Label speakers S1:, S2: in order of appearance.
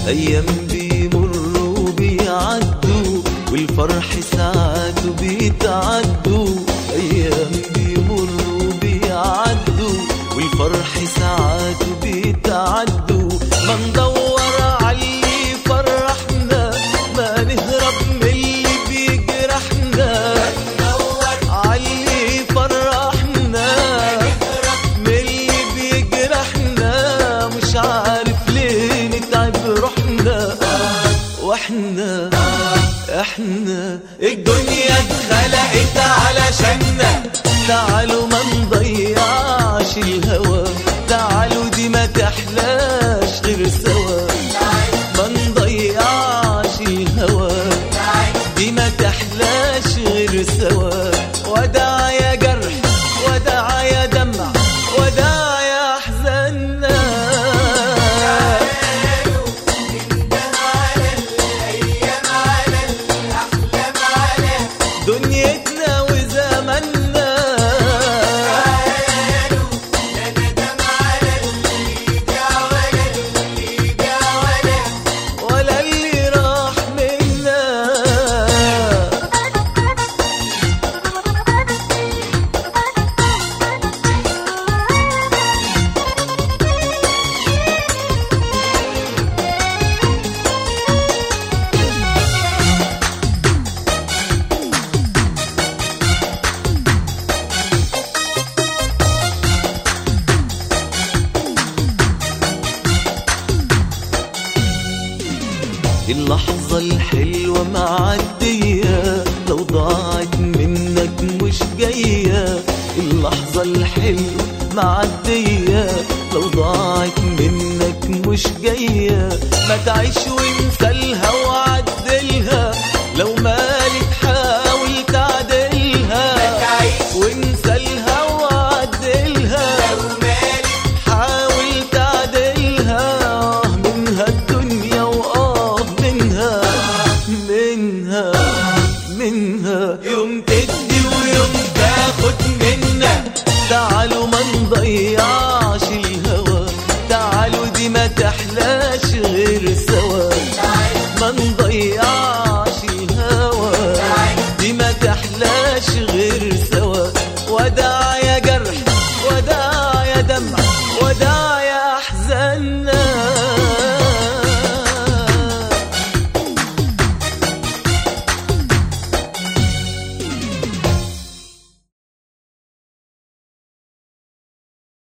S1: أيام بيمروا بيعدوا والفرح ساعات بيتعدوا أيام بيمروا بيعدوا والفرح ساعات بيتعدوا ما ندور عاللي فرحنا ما نهرب من اللي بيجرحنا عاللي فرحنا من اللي بيجرحنا مش عارف ليه نتعب روحنا واحنا احنا الدنيا اتخلقت علشاننا تعالوا ما نضيعش الهوى تعالوا دي ما تحلاش غير سوا ما نضيعش الهوى دي ما تحلاش غير سوا وداع يا جرح وداع يا دمع وداع يا احزاننا دنيتنا وزماننا ولا اللي راح منا اللحظة الحلوة معدية لو ضاعت منك مش جاية اللحظة الحلوة معدية لو ضاعت منك مش جاية ما تعيش وانسى لها وعدلها لو مالك حاول تعدلها وانسى لها وعدلها حاول تعدلها آه منها الدنيا وآه منها منها منها يوم تدي ويوم تاخد منا تعالوا ما نضيعش الهوى تعالوا دي ما تحلاش غير سوا ما نضيعش